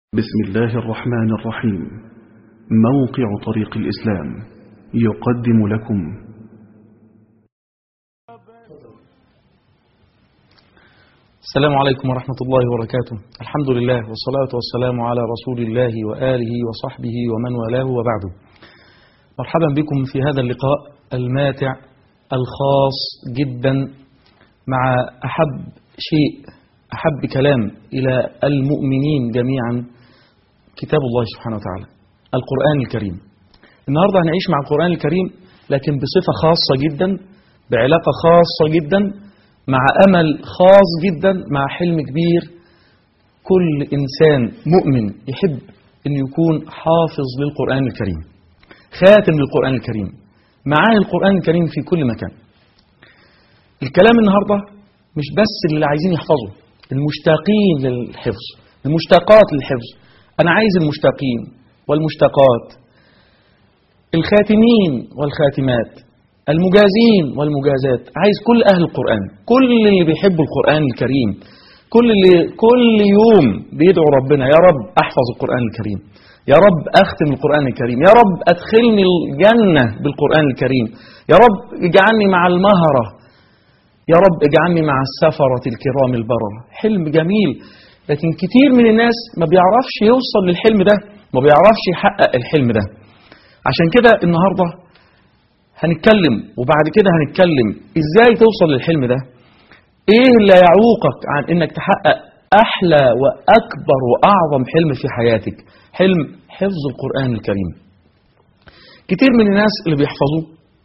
بسم الله الرحمن الرحيم موقع طريق الإسلام يقدم لكم السلام عليكم ورحمة الله وبركاته الحمد لله والصلاة والسلام على رسول الله وآله وصحبه ومن والاه وبعده مرحبا بكم في هذا اللقاء الماتع الخاص جدا مع أحب شيء أحب كلام إلى المؤمنين جميعا كتاب الله سبحانه وتعالى القرآن الكريم النهاردة هنعيش مع القرآن الكريم لكن بصفة خاصة جدا بعلاقة خاصة جدا مع أمل خاص جدا مع حلم كبير كل إنسان مؤمن يحب أن يكون حافظ للقرآن الكريم خاتم للقرآن الكريم معاه القرآن الكريم في كل مكان الكلام النهاردة مش بس اللي عايزين يحفظوا المشتاقين للحفظ المشتاقات للحفظ أنا عايز المشتاقين والمشتاقات الخاتمين والخاتمات المجازين والمجازات عايز كل أهل القرآن كل اللي بيحبوا القرآن الكريم كل اللي كل يوم بيدعو ربنا يا رب أحفظ القرآن الكريم يا رب أختم القرآن الكريم يا رب أدخلني الجنة بالقرآن الكريم يا رب اجعلني مع المهرة يا رب اجعلني مع السفرة الكرام البررة حلم جميل لكن كتير من الناس ما بيعرفش يوصل للحلم ده ما بيعرفش يحقق الحلم ده عشان كده النهاردة هنتكلم وبعد كده هنتكلم ازاي توصل للحلم ده ايه اللي يعوقك عن انك تحقق احلى واكبر واعظم حلم في حياتك حلم حفظ القرآن الكريم كتير من الناس اللي بيحفظوه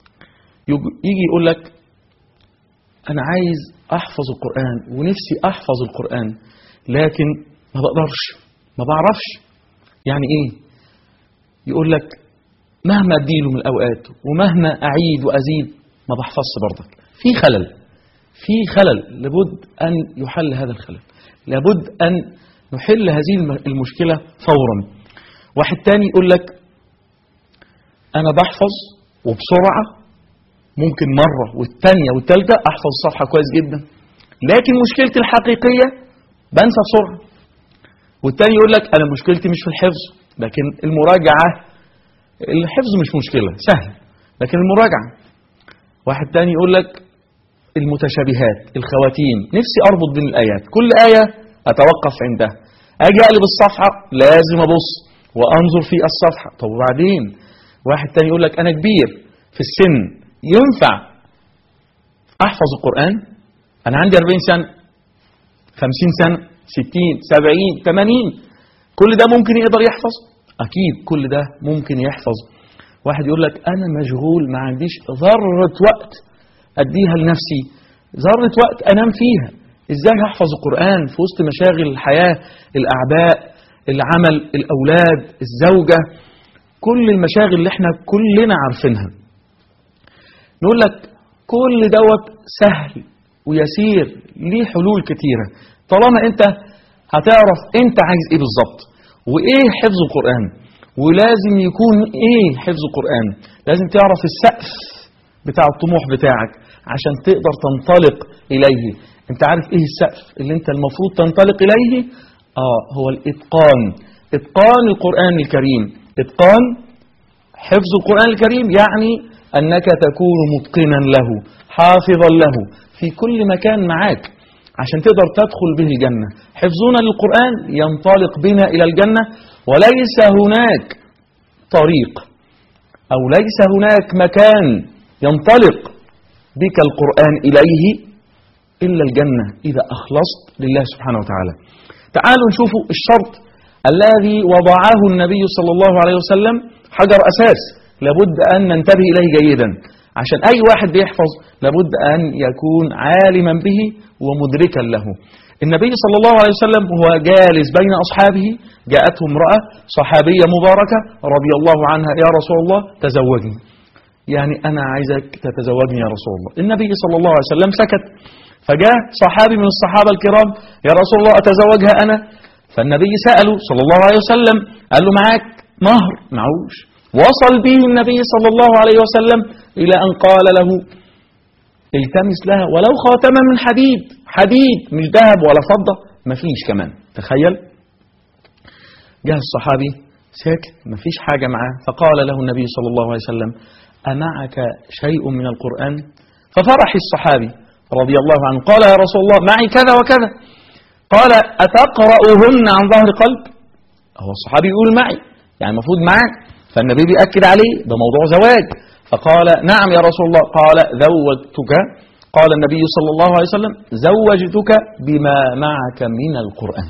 يجي يقول لك انا عايز احفظ القرآن ونفسي احفظ القرآن لكن ما بقدرش ما بعرفش يعني ايه يقول لك مهما اديله من الاوقات ومهما اعيد وازيد ما بحفظش برضك في خلل في خلل لابد ان يحل هذا الخلل لابد ان نحل هذه المشكله فورا واحد تاني يقول لك انا بحفظ وبسرعه ممكن مره والثانيه والثالثه احفظ الصفحه كويس جدا لكن مشكلتي الحقيقيه بنسى بسرعه والتاني يقول لك انا مشكلتي مش في الحفظ لكن المراجعه الحفظ مش مشكلة سهل لكن المراجعة واحد تاني يقول لك المتشابهات الخواتيم نفسي أربط بين الآيات كل آية أتوقف عندها أجي أقلب الصفحة لازم أبص وأنظر في الصفحة طب وبعدين واحد تاني يقول لك أنا كبير في السن ينفع أحفظ القرآن أنا عندي 40 سنة 50 سنة 60 70 80 كل ده ممكن يقدر يحفظ أكيد كل ده ممكن يحفظ واحد يقول لك أنا مشغول ما عنديش ذرة وقت أديها لنفسي ذرة وقت أنام فيها إزاي هحفظ القرآن في وسط مشاغل الحياة الأعباء العمل الأولاد الزوجة كل المشاغل اللي احنا كلنا عارفينها نقول لك كل دوت سهل ويسير ليه حلول كتيرة طالما انت هتعرف انت عايز ايه بالظبط وايه حفظ القرآن ولازم يكون ايه حفظ القرآن لازم تعرف السقف بتاع الطموح بتاعك عشان تقدر تنطلق اليه انت عارف ايه السقف اللي انت المفروض تنطلق اليه اه هو الاتقان اتقان القرآن الكريم اتقان حفظ القرآن الكريم يعني انك تكون متقنا له حافظا له في كل مكان معاك عشان تقدر تدخل به الجنة حفظنا للقرآن ينطلق بنا إلى الجنة وليس هناك طريق أو ليس هناك مكان ينطلق بك القرآن إليه إلا الجنة إذا أخلصت لله سبحانه وتعالى تعالوا نشوفوا الشرط الذي وضعه النبي صلى الله عليه وسلم حجر أساس لابد أن ننتبه إليه جيدا عشان أي واحد بيحفظ لابد أن يكون عالما به ومدركا له النبي صلى الله عليه وسلم وهو جالس بين أصحابه جاءته امرأة صحابية مباركة رضي الله عنها يا رسول الله تزوجني يعني أنا عايزك تتزوجني يا رسول الله النبي صلى الله عليه وسلم سكت فجاء صحابي من الصحابة الكرام يا رسول الله أتزوجها أنا فالنبي سأله صلى الله عليه وسلم قال له معاك مهر معوش وصل به النبي صلى الله عليه وسلم إلى أن قال له التمس لها ولو خاتما من حديد حديد مش ذهب ولا فضة مفيش كمان تخيل جاء الصحابي ساكت مفيش حاجة معاه فقال له النبي صلى الله عليه وسلم أمعك شيء من القرآن ففرح الصحابي رضي الله عنه قال يا رسول الله معي كذا وكذا قال أتقرأهن عن ظهر قلب هو الصحابي يقول معي يعني المفروض معاه فالنبي بيأكد عليه ده موضوع زواج فقال نعم يا رسول الله قال زوجتك قال النبي صلى الله عليه وسلم زوجتك بما معك من القرآن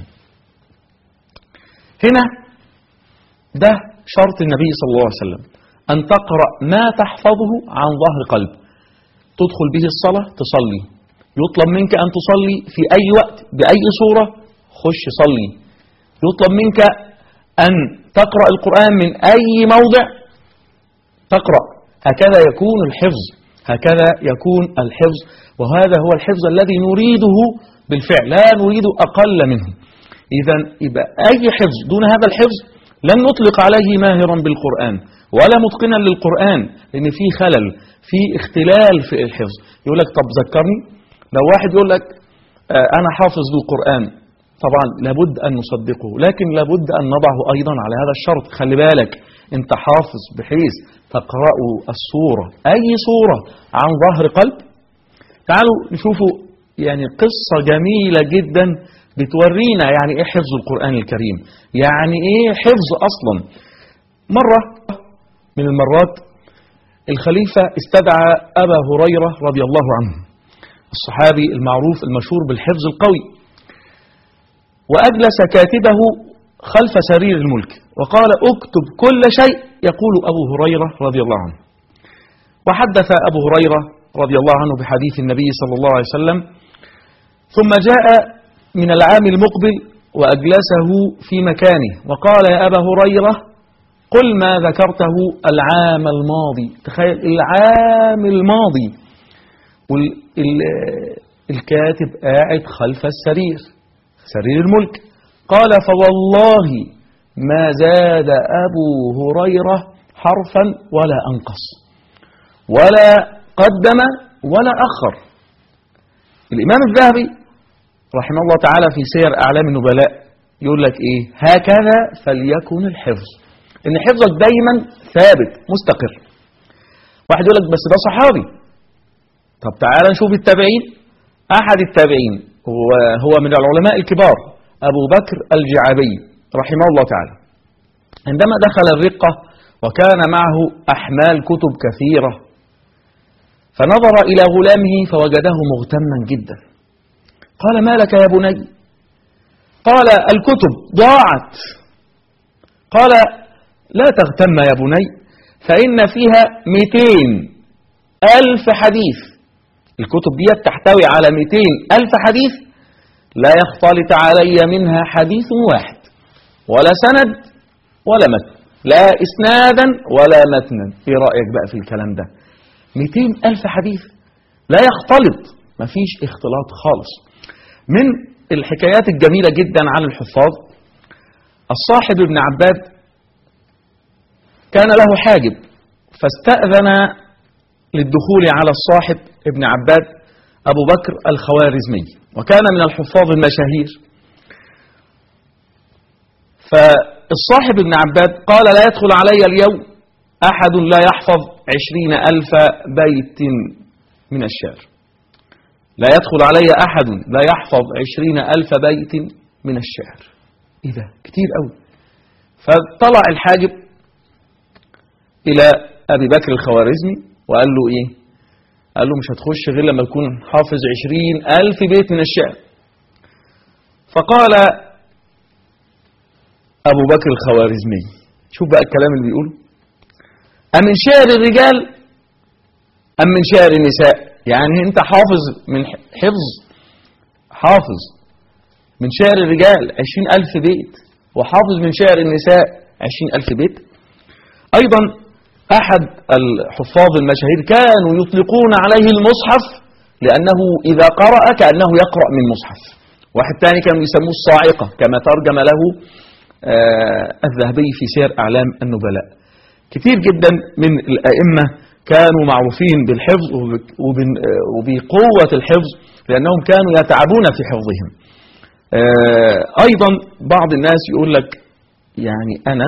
هنا ده شرط النبي صلى الله عليه وسلم أن تقرأ ما تحفظه عن ظهر قلب تدخل به الصلاة تصلي يطلب منك أن تصلي في أي وقت بأي صورة خش صلي يطلب منك أن تقرأ القرآن من أي موضع تقرأ هكذا يكون الحفظ هكذا يكون الحفظ وهذا هو الحفظ الذي نريده بالفعل لا نريد أقل منه إذا يبقى أي حفظ دون هذا الحفظ لن نطلق عليه ماهرا بالقرآن ولا متقنا للقرآن لأن في خلل في اختلال في الحفظ يقول لك طب ذكرني لو واحد يقول لك آه، أنا حافظ للقرآن طبعا لابد أن نصدقه لكن لابد أن نضعه أيضا على هذا الشرط خلي بالك أنت حافظ بحيث تقرأ الصورة أي صورة عن ظهر قلب تعالوا نشوفوا يعني قصة جميلة جدا بتورينا يعني ايه حفظ القرآن الكريم يعني ايه حفظ اصلا مرة من المرات الخليفة استدعى أبا هريرة رضي الله عنه الصحابي المعروف المشهور بالحفظ القوي وأجلس كاتبه خلف سرير الملك وقال اكتب كل شيء يقول أبو هريرة رضي الله عنه وحدث أبو هريرة رضي الله عنه بحديث النبي صلى الله عليه وسلم ثم جاء من العام المقبل وأجلسه في مكانه وقال يا أبا هريرة قل ما ذكرته العام الماضي تخيل العام الماضي والكاتب قاعد خلف السرير سرير الملك قال فوالله ما زاد أبو هريرة حرفا ولا أنقص ولا قدم ولا أخر الإمام الذهبي رحمه الله تعالى في سير أعلام النبلاء يقول لك إيه هكذا فليكن الحفظ إن حفظك دايما ثابت مستقر واحد يقول لك بس ده صحابي طب تعالى نشوف التابعين أحد التابعين هو هو من العلماء الكبار أبو بكر الجعابي رحمه الله تعالى عندما دخل الرقة وكان معه أحمال كتب كثيرة فنظر إلى غلامه فوجده مغتما جدا قال ما لك يا بني قال الكتب ضاعت قال لا تغتم يا بني فإن فيها 200 ألف حديث الكتب دي تحتوي على 200 ألف حديث لا يختلط علي منها حديث واحد ولا سند ولا متن لا إسنادا ولا متنا ايه رأيك بقى في الكلام ده 200 ألف حديث لا يختلط مفيش اختلاط خالص من الحكايات الجميلة جدا عن الحفاظ الصاحب ابن عباد كان له حاجب فاستأذن للدخول على الصاحب ابن عباد أبو بكر الخوارزمي وكان من الحفاظ المشاهير فالصاحب ابن عباد قال لا يدخل علي اليوم أحد لا يحفظ عشرين ألف بيت من الشعر لا يدخل علي أحد لا يحفظ عشرين ألف بيت من الشعر إيه ده كتير قوي فطلع الحاجب إلى أبي بكر الخوارزمي وقال له إيه قال له مش هتخش غير لما تكون حافظ عشرين ألف بيت من الشعر فقال أبو بكر الخوارزمي شوف بقى الكلام اللي بيقوله أمن شعر الرجال أم من شعر النساء يعني أنت حافظ من حفظ حافظ من شعر الرجال عشرين ألف بيت وحافظ من شعر النساء عشرين ألف بيت أيضا أحد الحفاظ المشاهير كانوا يطلقون عليه المصحف لأنه إذا قرأ كأنه يقرأ من مصحف واحد تاني كانوا يسموه الصاعقة كما ترجم له آه الذهبي في سير أعلام النبلاء كثير جدا من الأئمة كانوا معروفين بالحفظ وبقوة الحفظ لأنهم كانوا يتعبون في حفظهم آه أيضا بعض الناس يقول لك يعني أنا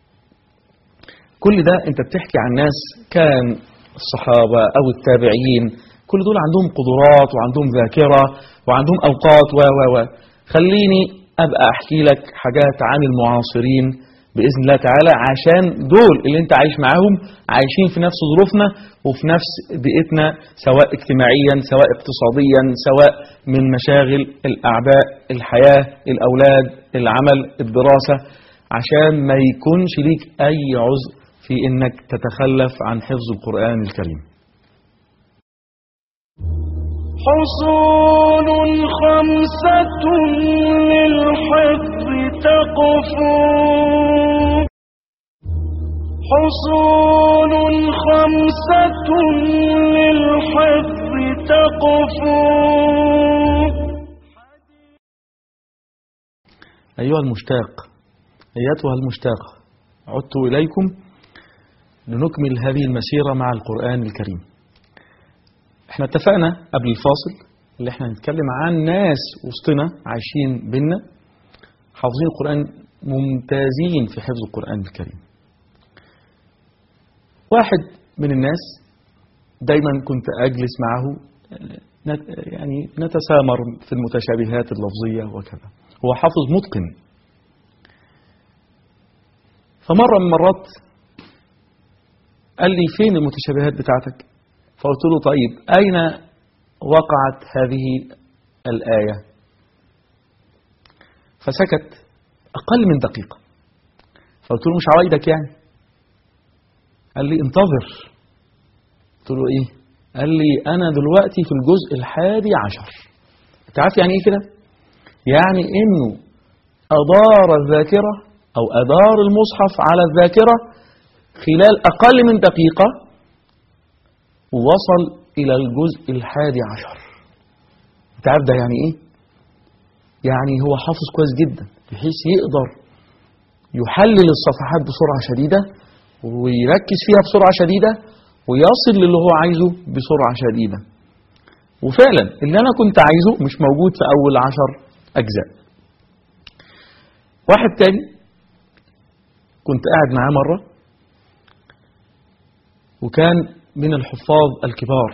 كل ده أنت بتحكي عن ناس كان الصحابة أو التابعين كل دول عندهم قدرات وعندهم ذاكرة وعندهم أوقات و و و خليني أبقى أحكي لك حاجات عن المعاصرين بإذن الله تعالى عشان دول اللي أنت عايش معاهم عايشين في نفس ظروفنا وفي نفس بيئتنا سواء اجتماعيا سواء اقتصاديا سواء من مشاغل الأعباء الحياة الأولاد العمل الدراسة عشان ما يكونش ليك أي عذر في إنك تتخلف عن حفظ القرآن الكريم حصول خمسة للحفظ تقفو حصول خمسة للحفظ تقفو أيها المشتاق أيتها المشتاقة عدت إليكم لنكمل هذه المسيرة مع القرآن الكريم احنا اتفقنا قبل الفاصل اللي احنا هنتكلم عن ناس وسطنا عايشين بينا حافظين القرآن ممتازين في حفظ القرآن الكريم واحد من الناس دايما كنت أجلس معه نت- يعني نتسامر في المتشابهات اللفظية وكذا هو حافظ متقن فمرة من المرات قال لي فين المتشابهات بتاعتك فقلت له طيب أين وقعت هذه الآية فسكت أقل من دقيقة فقلت له مش عوايدك يعني قال لي انتظر قلت له ايه قال لي انا دلوقتي في الجزء الحادي عشر انت عارف يعني ايه كده يعني انه ادار الذاكره او ادار المصحف على الذاكره خلال اقل من دقيقه ووصل الى الجزء الحادي عشر انت عارف ده يعني ايه يعني هو حافظ كويس جدا بحيث يقدر يحلل الصفحات بسرعه شديده ويركز فيها بسرعة شديدة ويصل للي هو عايزه بسرعة شديدة وفعلا اللي أنا كنت عايزه مش موجود في أول عشر أجزاء واحد تاني كنت قاعد معاه مرة وكان من الحفاظ الكبار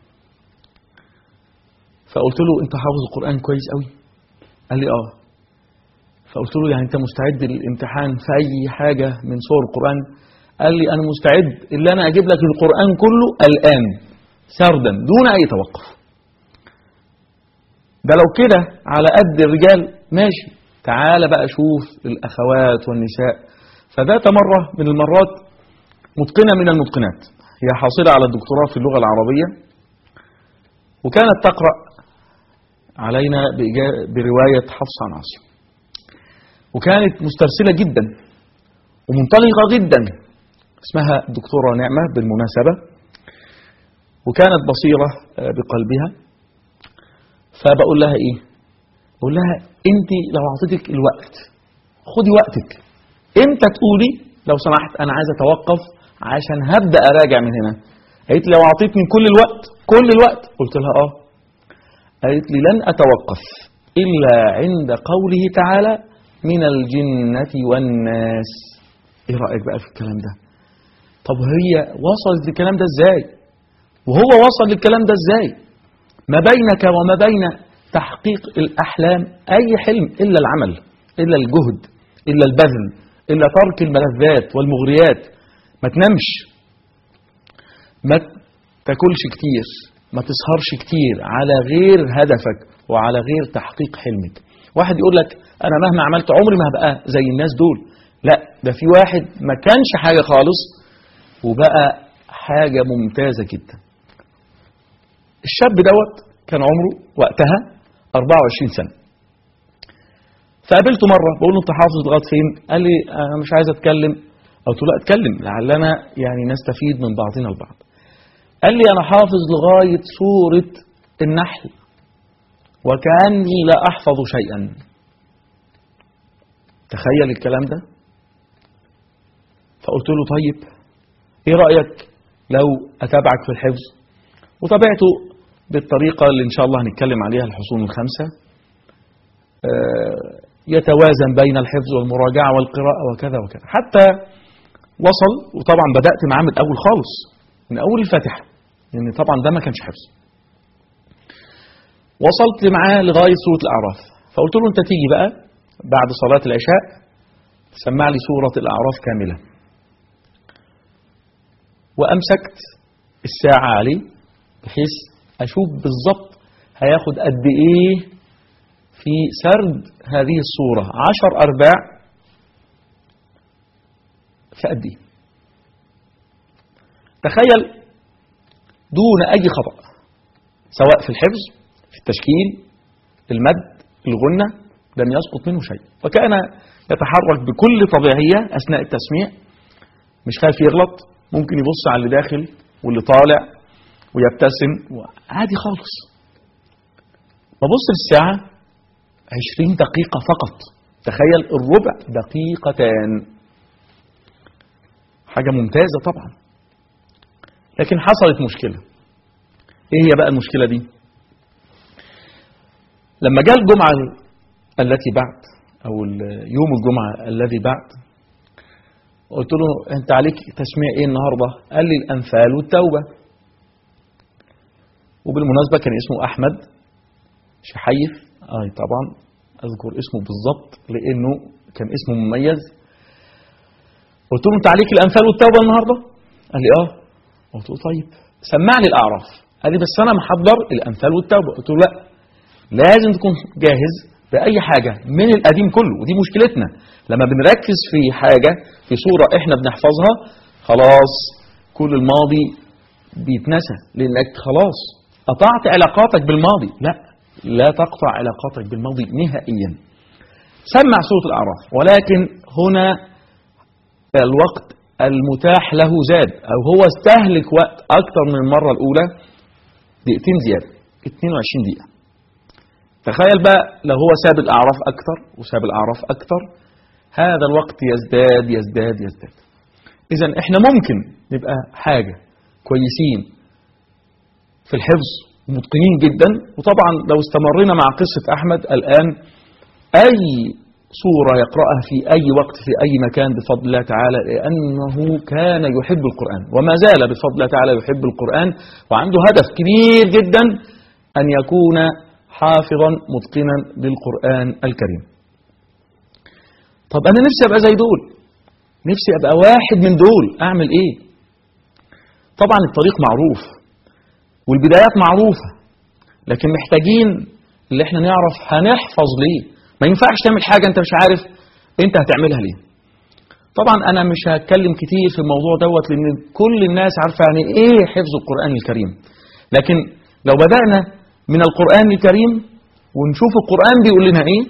فقلت له أنت حافظ القرآن كويس قوي قال لي آه فقلت له يعني أنت مستعد للامتحان في أي حاجة من صور القرآن قال لي أنا مستعد اللي أنا أجيب لك القرآن كله الآن سردا دون أي توقف ده لو كده على قد الرجال ماشي تعال بقى شوف الأخوات والنساء فذات مرة من المرات متقنة من المتقنات هي حاصلة على الدكتوراه في اللغة العربية وكانت تقرأ علينا بإجا- برواية حفص عن عاصم وكانت مسترسلة جدا ومنطلقة جدا اسمها الدكتورة نعمة بالمناسبة وكانت بصيرة آه، بقلبها فبقول لها ايه بقول لها انت لو اعطيتك الوقت خدي وقتك امتى تقولي لو سمحت انا عايز اتوقف عشان هبدا اراجع من هنا قالت لي لو اعطيتني كل الوقت كل الوقت قلت لها اه قالت لي لن اتوقف الا عند قوله تعالى من الجنه والناس ايه رايك بقى في الكلام ده طب هي وصلت للكلام ده ازاي وهو وصل للكلام ده ازاي ما بينك وما بين تحقيق الأحلام أي حلم إلا العمل إلا الجهد إلا البذل إلا ترك الملذات والمغريات ما تنامش ما تاكلش كتير ما تسهرش كتير على غير هدفك وعلى غير تحقيق حلمك واحد يقول لك أنا مهما عملت عمري ما هبقى زي الناس دول لا ده في واحد ما كانش حاجة خالص وبقى حاجة ممتازة جدا الشاب دوت كان عمره وقتها 24 سنة فقابلته مرة بقول له انت حافظ لغاية فين قال لي انا مش عايز اتكلم قلت له لا اتكلم لعلنا يعني نستفيد من بعضنا البعض قال لي انا حافظ لغاية سورة النحل وكأني لا احفظ شيئا تخيل الكلام ده فقلت له طيب ايه رأيك لو اتابعك في الحفظ وتابعته بالطريقة اللي إن شاء الله هنتكلم عليها الحصون الخمسة آه، يتوازن بين الحفظ والمراجعة والقراءة وكذا وكذا حتى وصل وطبعا بدأت معاه من الأول خالص من أول الفاتحة لأن طبعا ده ما كانش حفظ وصلت معاه لغاية سورة الأعراف فقلت له أنت تيجي بقى بعد صلاة العشاء تسمع لي سورة الأعراف كاملة وأمسكت الساعة عليه بحيث أشوف بالظبط هياخد قد إيه في سرد هذه الصورة عشر أرباع في قد إيه تخيل دون أي خطأ سواء في الحفظ في التشكيل المد الغنة لم يسقط منه شيء وكان يتحرك بكل طبيعية أثناء التسميع مش خايف يغلط ممكن يبص على اللي داخل واللي طالع ويبتسم عادي خالص ببص للساعة عشرين دقيقة فقط تخيل الربع دقيقتان حاجة ممتازة طبعا لكن حصلت مشكلة ايه هي بقى المشكلة دي لما جاء الجمعة التي بعد او يوم الجمعة الذي بعد قلت له انت عليك تسميع ايه النهاردة قال لي الانفال والتوبة وبالمناسبة كان اسمه احمد شحيف اي طبعا اذكر اسمه بالظبط لانه كان اسمه مميز قلت له انت عليك الانفال والتوبة النهاردة قال لي اه قلت له طيب سمعني الاعراف قال لي بس انا محضر الانفال والتوبة قلت له لا لازم تكون جاهز بأي حاجة من القديم كله ودي مشكلتنا لما بنركز في حاجة في صورة احنا بنحفظها خلاص كل الماضي بيتنسى لأنك خلاص قطعت علاقاتك بالماضي لا لا تقطع علاقاتك بالماضي نهائيا سمع سورة الأعراف ولكن هنا الوقت المتاح له زاد أو هو استهلك وقت أكثر من المرة الأولى دقيقتين زيادة 22 دقيقة تخيل بقى لو هو ساب الأعراف أكثر وساب الأعراف أكثر هذا الوقت يزداد يزداد يزداد إذا إحنا ممكن نبقى حاجة كويسين في الحفظ متقنين جدا وطبعا لو استمرنا مع قصة أحمد الآن أي سورة يقرأها في أي وقت في أي مكان بفضل الله تعالى لأنه كان يحب القرآن وما زال بفضل الله تعالى يحب القرآن وعنده هدف كبير جدا أن يكون حافظا متقنا للقرآن الكريم طب أنا نفسي أبقى زي دول نفسي أبقى واحد من دول أعمل إيه طبعا الطريق معروف والبدايات معروفة لكن محتاجين اللي احنا نعرف هنحفظ ليه ما ينفعش تعمل حاجة انت مش عارف انت هتعملها ليه طبعا انا مش هتكلم كتير في الموضوع دوت لان كل الناس عارفة يعني ايه حفظ القرآن الكريم لكن لو بدأنا من القرآن الكريم ونشوف القرآن بيقول لنا ايه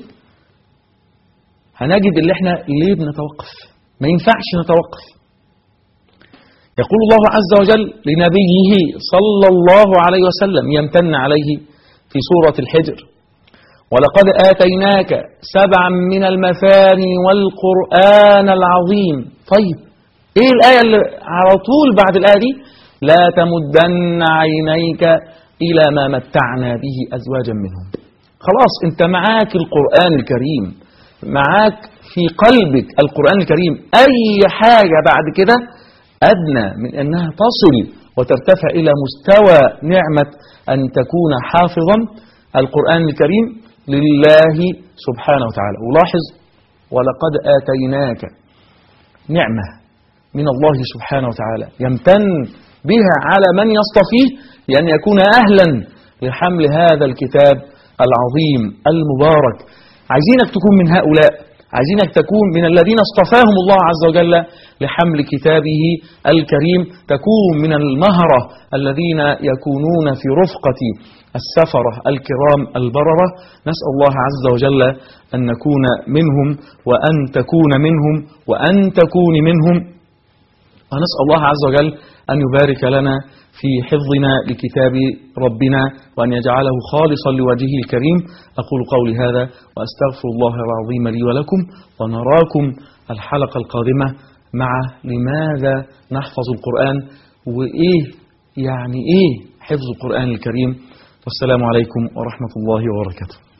هنجد اللي احنا ليه بنتوقف ما ينفعش نتوقف يقول الله عز وجل لنبيه صلى الله عليه وسلم يمتن عليه في سورة الحجر ولقد آتيناك سبعا من المثاني والقرآن العظيم طيب ايه الآية اللي على طول بعد الآية دي لا تمدن عينيك إلى ما متعنا به أزواجا منهم خلاص انت معاك القرآن الكريم معاك في قلبك القرآن الكريم أي حاجة بعد كده أدنى من أنها تصل وترتفع إلى مستوى نعمة أن تكون حافظا القرآن الكريم لله سبحانه وتعالى ولاحظ ولقد آتيناك نعمة من الله سبحانه وتعالى يمتن بها على من يصطفيه لأن يكون أهلا لحمل هذا الكتاب العظيم المبارك عايزينك تكون من هؤلاء عايزينك تكون من الذين اصطفاهم الله عز وجل لحمل كتابه الكريم تكون من المهرة الذين يكونون في رفقة السفرة الكرام البررة نسأل الله عز وجل أن نكون منهم وأن تكون منهم وأن تكون منهم ونسأل الله عز وجل أن يبارك لنا في حفظنا لكتاب ربنا وأن يجعله خالصا لوجهه الكريم أقول قولي هذا وأستغفر الله العظيم لي ولكم ونراكم الحلقة القادمة مع لماذا نحفظ القرآن وإيه يعني إيه حفظ القرآن الكريم والسلام عليكم ورحمة الله وبركاته